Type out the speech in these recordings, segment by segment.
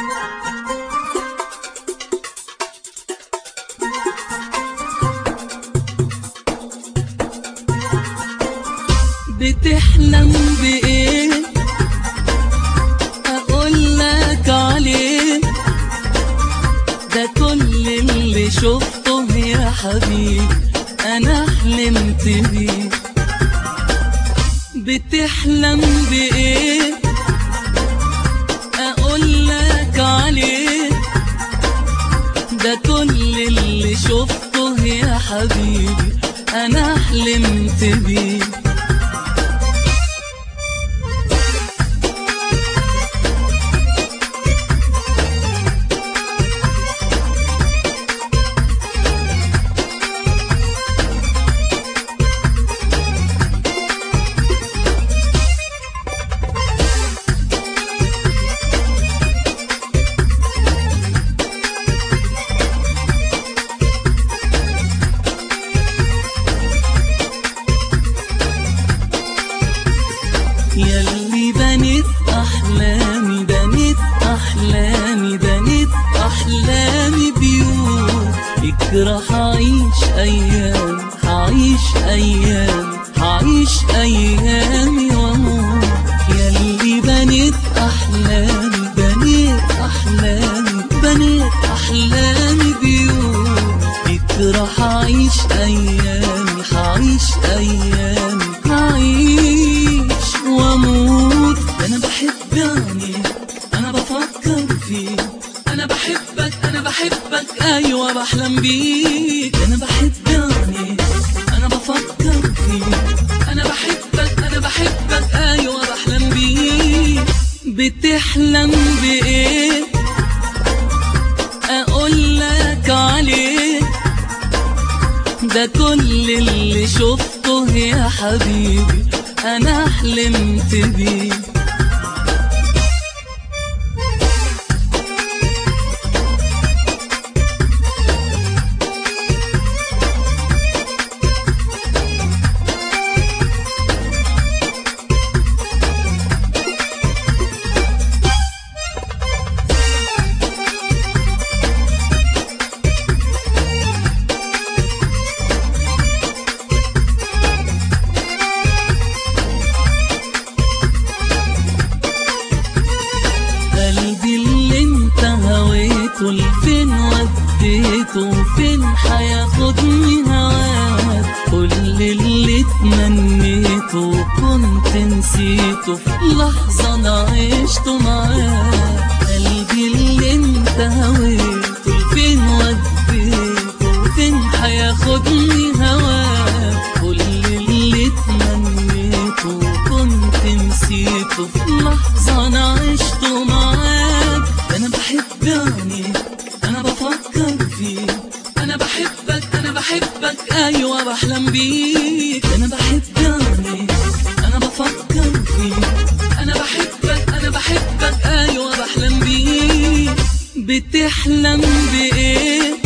بتحلم بإيه أقول لك عليه ده كل اللي شفته يا حبيبي أنا حلمت بيه بتحلم بإيه أقول لك عليه ده كل اللي شفته يا حبيبي أنا حلمت بيه ياللي بنيت أحلامي بنيت أحلامي بنيت أحلامي بيوت فكرة هعيش أيام هعيش أيام هعيش أيامي وأموت ياللي بنيت أحلامي بنيت أحلامي بنيت أحلامي بيوت فكرة هعيش أيامي هعيش أيامي هعيش وأموت أنا بحب يعني أنا بفكر فيك أنا بحبك أنا بحبك أيوة بحلم بيك أنا بحب يعني أنا بفكر فيك أنا بحبك أنا بحبك أيوة بحلم بيك بتحلم بإيه أقول لك عليه ده كل اللي شفته يا حبيبي أنا حلمت بيه قلبي اللي انت هويته لفين وديته فين هياخدني هواك كل اللي تمنيته كنت نسيته في لحظة انا عشته معاك قلبي اللي انت هويته لفين وديته فين هياخدني هواك كل اللي تمنيته كنت نسيته في لحظة أنا عشته معاك أنا بحب يعني أنا بفكر فيك أنا بحبك أنا بحبك أيوة بحلم بيك أنا بحب يعني أنا بفكر فيك أنا بحبك أنا بحبك أيوة بحلم بيك بتحلم بإيه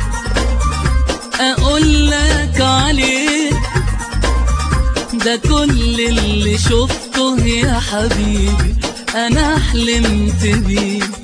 أقول لك عليه ده كل اللي شفته يا حبيبي أنا حلمت بيه